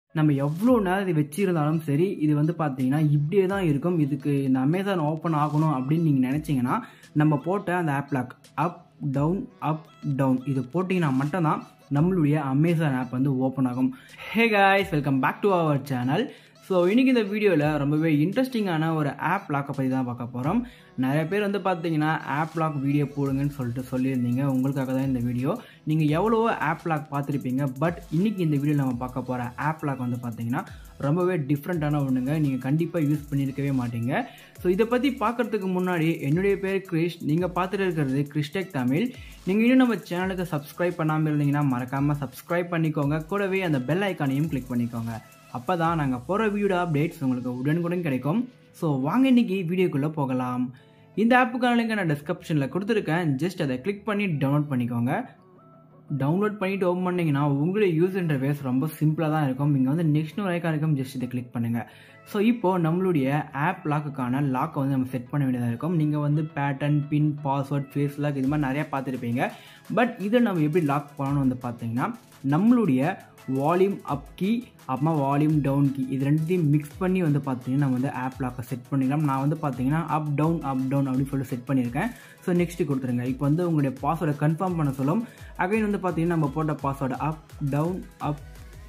நம்ம எவ்வளோ நேரம் இது வச்சிருந்தாலும் சரி இது வந்து பார்த்தீங்கன்னா இப்படியே தான் இருக்கும் இதுக்கு இந்த அமேசான் ஓப்பன் ஆகணும் அப்படின்னு நீங்கள் நினச்சிங்கன்னா நம்ம போட்ட அந்த app lock up down up down இது போட்டிங்கன்னா மட்டும்தான் நம்மளுடைய அமேசான் ஆப் வந்து ஓப்பன் ஆகும் hey guys welcome back to our channel so இன்றைக்கி இந்த வீடியோவில் ரொம்பவே இன்ட்ரெஸ்டிங்கான ஒரு ஆப் லாக்கை பற்றி தான் பார்க்க போகிறோம் நிறைய பேர் வந்து பார்த்தீங்கன்னா ஆப் லாக் வீடியோ போடுங்கன்னு சொல்லிட்டு சொல்லியிருந்தீங்க உங்களுக்காக தான் இந்த வீடியோ நீங்கள் எவ்வளவோ ஆப் லாக் பார்த்துருப்பீங்க பட் இன்றைக்கி இந்த வீடியோவில் நம்ம பார்க்க போகிற ஆப் லாக் வந்து பார்த்தீங்கன்னா ரொம்பவே டிஃப்ரெண்ட்டான ஒன்றுங்க நீங்கள் கண்டிப்பாக யூஸ் பண்ணியிருக்கவே மாட்டீங்க ஸோ இதை பற்றி பார்க்குறதுக்கு முன்னாடி என்னுடைய பேர் கிரிஷ் நீங்கள் பார்த்துட்டு இருக்கிறது கிறிஸ்டெக் தமிழ் நீங்கள் இன்னும் நம்ம சேனலுக்கு சப்ஸ்கிரைப் பண்ணாமல் இருந்தீங்கன்னா மறக்காமல் சப்ஸ்கிரைப் பண்ணிக்கோங்க கூடவே அந்த பெல் ஐக்கானையும் கிளிக் பண்ணிக்கோங்க அப்போ தான் நாங்கள் போகிற வீடியோ அப்டேட்ஸ் உங்களுக்கு உடனுக்குடன் கிடைக்கும் ஸோ வாங்க இன்னைக்கு வீடியோக்குள்ளே போகலாம் இந்த ஆப்புக்கான லிங்க் நான் டிஸ்கிரிப்ஷனில் கொடுத்துருக்கேன் ஜஸ்ட் அதை கிளிக் பண்ணி டவுன்லோட் பண்ணிக்கோங்க டவுன்லோட் பண்ணிட்டு ஓப்பன் பண்ணிங்கன்னா உங்களுடைய யூஸ் இன்டர்வேஸ் ரொம்ப சிம்பிளாக தான் இருக்கும் இங்கே வந்து நெக்ஸ்ட் ஒரு ஐக்கான் இருக்கும் ஜஸ்ட் இதை கிளிக் பண்ணுங்கள் ஸோ இப்போது நம்மளுடைய ஆப் லாக்குக்கான லாக்கை வந்து நம்ம செட் பண்ண வேண்டியதாக இருக்கும் நீங்கள் வந்து pattern pin password face lock இது மாதிரி நிறையா பார்த்துருப்பீங்க பட் இதை நம்ம எப்படி லாக் பண்ணணும் வந்து பார்த்தீங்கன்னா நம்மளுடைய வால்யூம் அப் கீ அப்புறமா வால்யூம் டவுன் கீ இது ரெண்டுத்தையும் மிக்ஸ் பண்ணி வந்து பார்த்தீங்கன்னா நம்ம வந்து ஆப் லாக்கை செட் பண்ணிக்கலாம் நான் வந்து பார்த்தீங்கன்னா அப் டவுன் அப் டவுன் அப்படின்னு சொல்லிட்டு செட் பண்ணியிருக்கேன் ஸோ நெக்ஸ்ட்டு கொடுத்துருங்க இப்போ வந்து உங்களுடைய பாஸ்வேர்டை கன்ஃபார்ம் பண்ண சொல்லும் அகைன் வந்து பார்த்தீங்கன்னா நம்ம போட்ட password up down up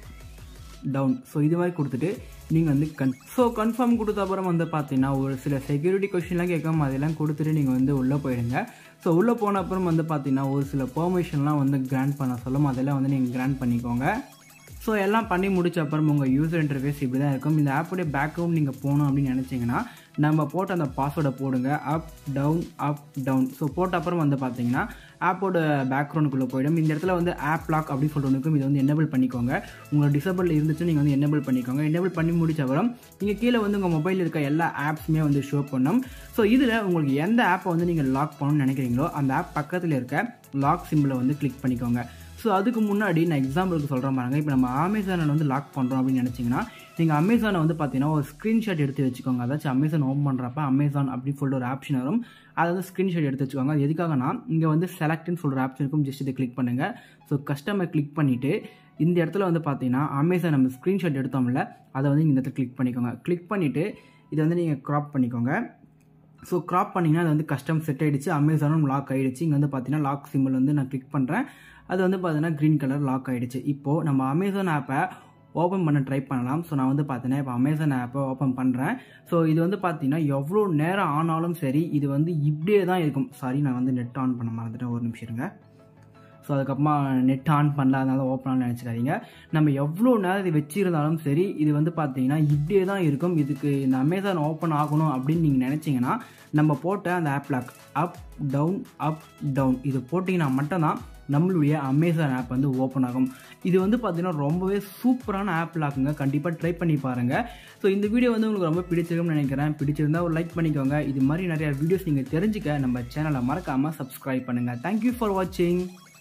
down so இது மாதிரி கொடுத்துட்டு நீங்கள் வந்து கன் ஸோ கன்ஃபார்ம் கொடுத்த அப்புறம் வந்து பார்த்தீங்கன்னா ஒரு சில செக்யூரிட்டி கொஷின்லாம் கேட்காம அதெல்லாம் கொடுத்துட்டு நீங்கள் வந்து உள்ளே போயிடுங்க ஸோ உள்ளே போன அப்புறம் வந்து பார்த்தீங்கன்னா ஒரு சில பெர்மிஷன்லாம் வந்து கிராண்ட் பண்ண சொல்லும் அதெல்லாம் வந்து நீங்கள் கிராண்ட் பண்ணிக்கோங்க ஸோ எல்லாம் பண்ணி முடிச்ச அப்புறம் உங்கள் யூசர் இன்டர்ஃபேஸ் இப்படி தான் இருக்கும் இந்த ஆப்புடைய பேக்ரவுண்ட் நீங்கள் போகணும் அப்படின்னு நினச்சிங்கன்னா நம்ம போட்ட அந்த பாஸ்வேர்டை போடுங்க up down up down so போட்ட அப்புறம் வந்து பார்த்தீங்கன்னா ஆப்போட பேக்ரவுண்டுக்குள்ளே போயிடும் இந்த இடத்துல வந்து ஆப் லாக் அப்படின்னு சொல்லிட்டு இருக்கும் இதை வந்து என்னபிள் பண்ணிக்கோங்க உங்களோட டிசபிள் இருந்துச்சு நீங்கள் வந்து என்னபிள் பண்ணிக்கோங்க என்னபிள் பண்ணி முடிச்ச அப்புறம் நீங்கள் கீழே வந்து உங்கள் மொபைலில் இருக்க எல்லா ஆப்ஸுமே வந்து ஷோ பண்ணும் ஸோ இதில் உங்களுக்கு எந்த ஆப்பை வந்து நீங்கள் லாக் பண்ணணும்னு நினைக்கிறீங்களோ அந்த ஆப் பக்கத்தில் இருக்க லாக் சிம்பிளை வந்து கிளிக் பண்ணிக்கோங்க ஸோ அதுக்கு முன்னாடி நான் எக்ஸாம்பிளுக்கு சொல்கிறேன் பாருங்க இப்போ நம்ம அமேசானில் வந்து லாக் பண்ணுறோம் அப்படின்னு நினச்சிங்கன்னா நீங்கள் அமேசானை வந்து பார்த்தீங்கன்னா ஒரு ஸ்க்ரீன்ஷாட் எடுத்து வச்சுக்கோங்க அதாச்சும் அமேசான் ஓப்பன் பண்ணுறப்ப அமேசான் அப்படின்னு சொல்லிட்டு ஒரு ஆப்ஷன் வரும் அதை வந்து ஸ்க்ரீன்ஷாட் எடுத்து வச்சுக்கோங்க அது எதுக்காகனா இங்கே வந்து செலக்ட்னு சொல்கிற ஆப்ஷன் இருக்கும் ஜஸ்ட் இதை கிளிக் பண்ணுங்கள் ஸோ கஸ்டமர் கிளிக் பண்ணிவிட்டு இந்த இடத்துல வந்து பார்த்தீங்கன்னா அமேசான் நம்ம ஸ்க்ரீன்ஷாட் எடுத்தோம்ல அதை வந்து இந்த இடத்துல கிளிக் பண்ணிக்கோங்க கிளிக் பண்ணிவிட்டு இதை வந்து நீங்கள் க்ராப் பண்ணிக்கோங்க ஸோ க்ராப் பண்ணிங்கன்னா அது வந்து கஸ்டம் செட் ஆகிடுச்சு அமேசானும் லாக் ஆகிடுச்சு இங்கே வந்து பார்த்தீங்கன்னா லாக் சிம்பிள் வந்து நான் கிளிக் பண்ணுறேன் அது வந்து பார்த்தீங்கன்னா க்ரீன் கலர் லாக் ஆகிடுச்சு இப்போது நம்ம அமேசான் ஆப்பை ஓப்பன் பண்ண ட்ரை பண்ணலாம் ஸோ நான் வந்து பார்த்தீங்கன்னா இப்போ அமேசான் ஆப்பை ஓப்பன் பண்ணுறேன் ஸோ இது வந்து பார்த்தீங்கன்னா எவ்வளோ நேரம் ஆனாலும் சரி இது வந்து இப்படியே தான் இருக்கும் சாரி நான் வந்து நெட் ஆன் பண்ண மறந்துட்டேன் ஒரு நிமிஷம் இருங்க ஸோ அதுக்கப்புறமா நெட் ஆன் பண்ணல அதனால ஓப்பன் ஆன் நினச்சிக்காதீங்க நம்ம எவ்வளோ நேரம் இது வச்சிருந்தாலும் சரி இது வந்து பார்த்தீங்கன்னா இப்படியே தான் இருக்கும் இதுக்கு இந்த அமேசான் ஓப்பன் ஆகணும் அப்படின்னு நீங்கள் நினச்சிங்கன்னா நம்ம போட்ட அந்த app lock up down up down இது போட்டிங்கன்னா மட்டும்தான் நம்மளுடைய அமேசான் ஆப் வந்து ஓப்பன் ஆகும் இது வந்து பார்த்தீங்கன்னா ரொம்பவே சூப்பரான ஆப் லாக்குங்க கண்டிப்பாக ட்ரை பண்ணி பாருங்கள் ஸோ இந்த வீடியோ வந்து உங்களுக்கு ரொம்ப பிடிச்சிருக்கும்னு நினைக்கிறேன் பிடிச்சிருந்தா ஒரு லைக் பண்ணிக்கோங்க இது மாதிரி நிறையா வீடியோஸ் நீங்கள் தெரிஞ்சுக்க நம்ம சேனலை மறக்காமல் சப்ஸ்கிரைப் பண்ணுங்கள் தேங்க்யூ ஃபார் வாட்சிங்